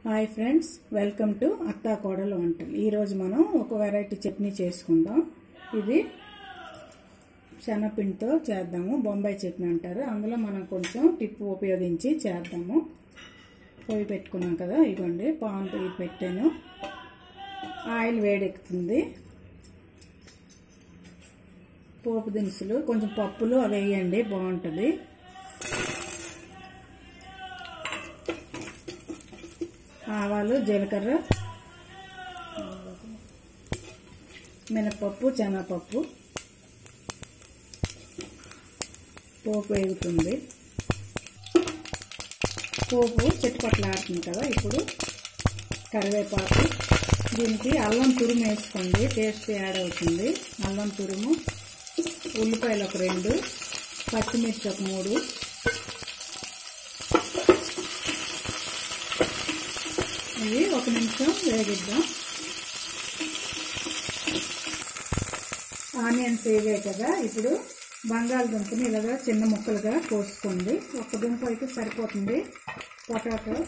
hi friends welcome to అత్తా కోడలు వంటలు ఈరోజు మనం ఒక వెరైటీ చట్నీ చేసుకుందాం ఇది శనగపిండితో చేద్దాము బొంబాయి చట్నీ అంటారు అందులో మనం కొంచెం టిప్పు ఉపయోగించి చేద్దాము పొయ్యి పెట్టుకున్నాం కదా ఇదిగోండి పాన్ పొయ్యి పెట్టాను ఆయిల్ వేడెక్కుతుంది పోపు దినుసులు కొంచెం పప్పులు అవి వేయండి బాగుంటుంది ఆవాలు జీలకర్ర మినపప్పు శనగపప్పు పోపు వేగుతుంది పోపు చిట్టుపట్లాడుతుంది కదా ఇప్పుడు కరివేపాకు దీనికి అల్లం తురుము వేసుకోండి టేస్ట్ యాడ్ అవుతుంది అల్లం తురుము ఉల్లిపాయలు ఒక రెండు పచ్చిమిర్చి ఒక మూడు ఇవి ఒక నిమిషం వేగిద్దాం ఆనియన్స్ వేగాయి కదా ఇప్పుడు బంగాళదుంపని ఇలాగా చిన్న ముక్కలుగా కోసుకోండి ఒక దుంప అయితే సరిపోతుంది పొటాటో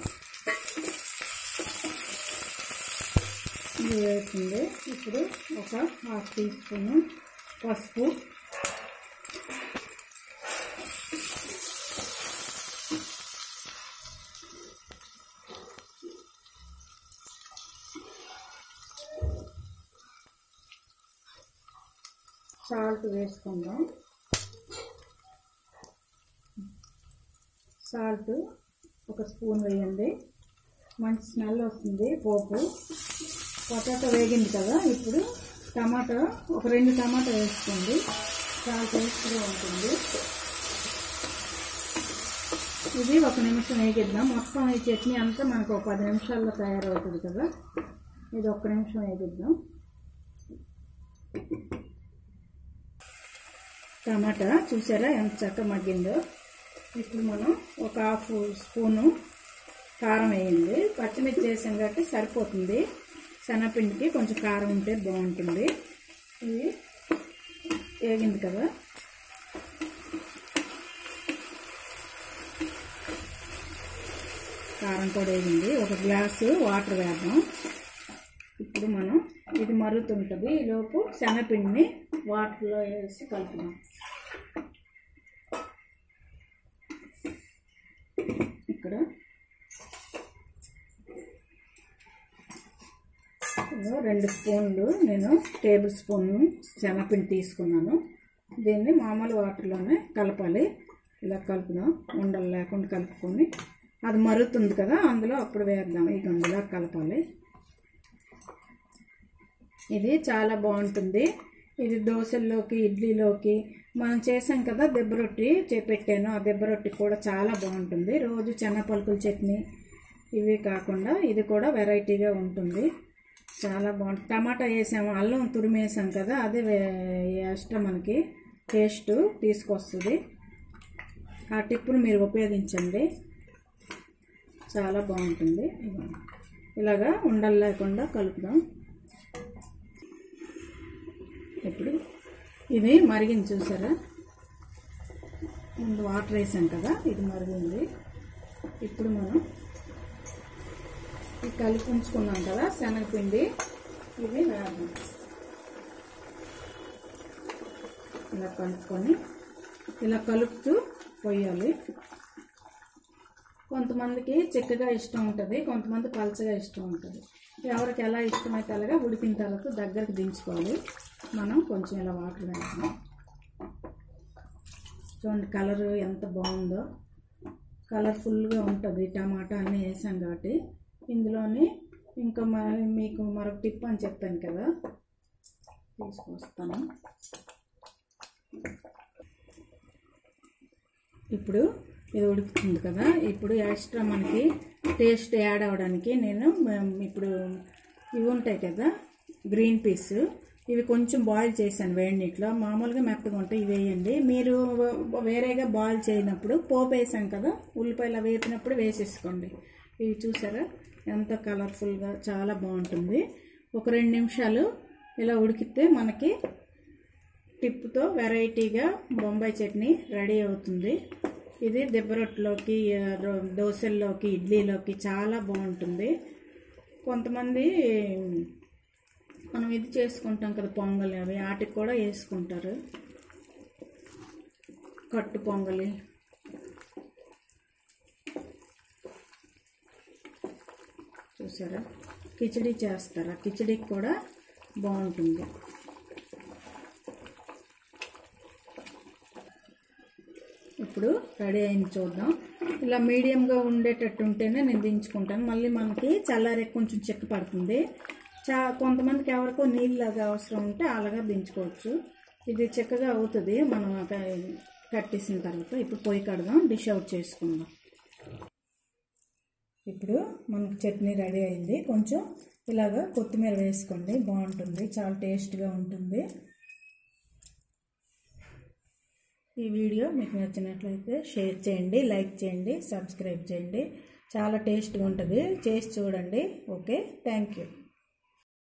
ఇది వేస్తుంది ఇప్పుడు ఒక హాఫ్ టీ స్పూను పసుపు సాల్ట్ వేసుకుందాం సాల్ట్ ఒక స్పూన్ వేయండి మంచి స్మెల్ వస్తుంది పోపు పొటాటో వేగింది కదా ఇప్పుడు టమాటా ఒక రెండు టమాటా వేసుకోండి చాలా టేస్ట్గా ఉంటుంది ఇది ఒక నిమిషం వేగిద్దాం మొత్తం ఈ చట్నీ అంతా మనకు ఒక పది నిమిషాల్లో తయారవుతుంది కదా ఇది ఒక్క నిమిషం వేగిద్దాం టమాటా చూసారా ఎంత చక్క మగ్గిందో ఇప్పుడు మనం ఒక హాఫ్ స్పూను కారం వేయండి పచ్చిమిర్చి వేసాం కాబట్టి సరిపోతుంది శనగపిండికి కొంచెం కారం ఉంటే బాగుంటుంది ఇది వేగింది కదా కారం కూడా వేగింది ఒక గ్లాసు వాటర్ వేద్దాం ఇప్పుడు మనం ఇది మరుగుతుంటుంది ఈలోపు శనగపిండిని వాటర్లో వేసి కలుపుదాం ఇక్కడ రెండు స్పూన్లు నేను టేబుల్ స్పూన్ శనగపిండి తీసుకున్నాను దీన్ని మామూలు వాటర్లోనే కలపాలి ఇలా కలుపుదాం ఉండలు లేకుండా కలుపుకొని అది మరుగుతుంది కదా అందులో అప్పుడు వేద్దాం ఈ గందులో కలపాలి ఇది చాలా బాగుంటుంది ఇది దోశల్లోకి ఇడ్లీలోకి మనం చేసాం కదా దెబ్బ రొట్టి పెట్టాను ఆ దెబ్బ రొట్టి కూడా చాలా బాగుంటుంది రోజు చెన్న పలుకుల చట్నీ ఇవి కాకుండా ఇది కూడా వెరైటీగా ఉంటుంది చాలా బాగుంటుంది టమాటా వేసాము అల్లం తురిమేసాం కదా అది ఎక్స్ట్రా మనకి టేస్ట్ తీసుకొస్తుంది ఆ టిప్పును మీరు ఉపయోగించండి చాలా బాగుంటుంది ఇలాగా ఉండలు లేకుండా కలుపుదాం ఇప్పుడు ఇది మరిగింది చూసారా ముందు వాటర్ వేసాం కదా ఇది మరిగింది ఇప్పుడు మనం ఇది కలిపి ఉంచుకున్నాం కదా శనగపిండి ఇది వేద్దాం ఇలా కలుపుకొని ఇలా కలుపుతూ పోయాలి కొంతమందికి చిక్కగా ఇష్టం ఉంటుంది కొంతమంది పలచగా ఇష్టం ఉంటుంది ఎవరికి ఎలా ఇష్టమైతే అలాగా ఉడికిన తర్వాత దగ్గరకు దించుకోవాలి మనం కొంచెం ఇలా వాటర్ వేద్దాం చూడండి కలర్ ఎంత బాగుందో కలర్ఫుల్గా ఉంటుంది టమాటా అన్నీ వేసాం కాబట్టి ఇందులోని ఇంకా మీకు మరొక టిప్ అని చెప్పాను కదా తీసుకొస్తాను ఇప్పుడు ఇది ఉడుకుతుంది కదా ఇప్పుడు ఎక్స్ట్రా మనకి టేస్ట్ యాడ్ అవ్వడానికి నేను ఇప్పుడు ఇవి ఉంటాయి కదా గ్రీన్ పీస్ ఇవి కొంచెం బాయిల్ చేశాను వేడి నీటిలో మామూలుగా మెత్తగా ఉంటాయి ఇవి వేయండి మీరు వేరేగా బాయిల్ చేయనప్పుడు పోపు వేసాం కదా ఉల్లిపాయలు వేపినప్పుడు వేసేసుకోండి ఇవి చూసారా ఎంత కలర్ఫుల్గా చాలా బాగుంటుంది ఒక రెండు నిమిషాలు ఇలా ఉడికితే మనకి టిప్తో వెరైటీగా బొంబాయి చట్నీ రెడీ అవుతుంది ఇది దెబ్బరొట్టులోకి ఆ, దో- దోశల్లోకి ఇడ్లీలోకి చాలా బాగుంటుంది కొంతమంది మనం ఇది చేసుకుంటాం కదా పొంగలి అవి వాటికి కూడా వేసుకుంటారు కట్టు పొంగలి చూసారా కిచడీ చేస్తారు ఆ కిచడీకి కూడా బాగుంటుంది ఇప్పుడు రెడీ అయింది చూద్దాం ఇలా మీడియంగా ఉండేటట్టు ఉంటేనే నేను దించుకుంటాను మళ్ళీ మనకి చల్లారే కొంచెం చెక్క పడుతుంది చా కొంతమందికి ఎవరికో నీళ్ళగా అవసరం ఉంటే అలాగా దించుకోవచ్చు ఇది చక్కగా అవుతుంది మనం ఒక కట్టేసిన తర్వాత ఇప్పుడు పొయ్యి కడదాం డిష్ అవుట్ చేసుకుందాం ఇప్పుడు మనకు చట్నీ రెడీ అయింది కొంచెం ఇలాగ కొత్తిమీర వేసుకోండి బాగుంటుంది చాలా టేస్ట్గా ఉంటుంది ఈ వీడియో మీకు నచ్చినట్లయితే షేర్ చేయండి లైక్ చేయండి సబ్స్క్రైబ్ చేయండి చాలా టేస్ట్గా ఉంటుంది చేసి చూడండి ఓకే థ్యాంక్ యూ